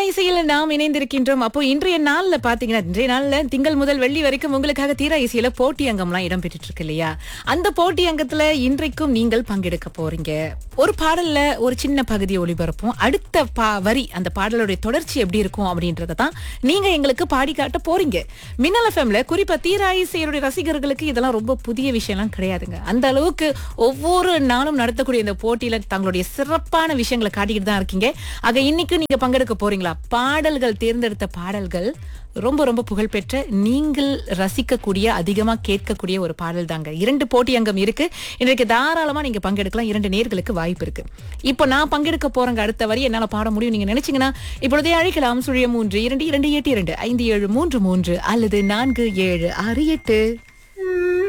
இசையில நாம் இணைந்திருக்கின்றோம் அப்போ இன்றைய நாள்ல பாத்தீங்கன்னா இன்றைய நாள்ல திங்கள் முதல் வெள்ளி வரைக்கும் உங்களுக்காக தீரா இசையில போட்டி அங்கம்லாம் இடம்பெற்றுட்டு இருக்கு இல்லையா அந்த போட்டி அங்கத்துல இன்றைக்கும் நீங்கள் பங்கெடுக்க போறீங்க ஒரு பாடல்ல ஒரு சின்ன பகுதியை ஒளிபரப்போம் அடுத்த பா வரி அந்த பாடலுடைய தொடர்ச்சி எப்படி இருக்கும் அப்படின்றத தான் நீங்க எங்களுக்கு பாடி காட்ட போறீங்க மின்னல் எஃப்எம்ல குறிப்பா தீரா இசையருடைய ரசிகர்களுக்கு இதெல்லாம் ரொம்ப புதிய விஷயம்லாம் கிடையாதுங்க அந்த அளவுக்கு ஒவ்வொரு நாளும் நடத்தக்கூடிய இந்த போட்டியில தங்களுடைய சிறப்பான விஷயங்களை காட்டிக்கிட்டு தான் இருக்கீங்க ஆக இன்னைக்கு நீங்க பங்கெடுக்க போறீங்களா பாடல்கள் தேர்ந்தெடுத்த பாடல்கள் ரொம்ப ரொம்ப புகழ்பெற்ற நீங்கள் ரசிக்கக்கூடிய அதிகமா கேட்கக்கூடிய ஒரு பாடல் தாங்க இரண்டு போட்டி அங்கம் இருக்கு இன்றைக்கு தாராளமா நீங்க பங்கெடுக்கலாம் இரண்டு நேர்களுக்கு வாய்ப்பு இருக்கு இப்போ நான் பங்கெடுக்க போறேங்க அடுத்த வரி என்னால பாட முடியும் நீங்க நினைச்சீங்கன்னா இப்பொழுதே அழைக்கலாம் சுழிய மூன்று இரண்டு இரண்டு எட்டு இரண்டு ஐந்து ஏழு மூன்று மூன்று அல்லது நான்கு ஏழு ஆறு எட்டு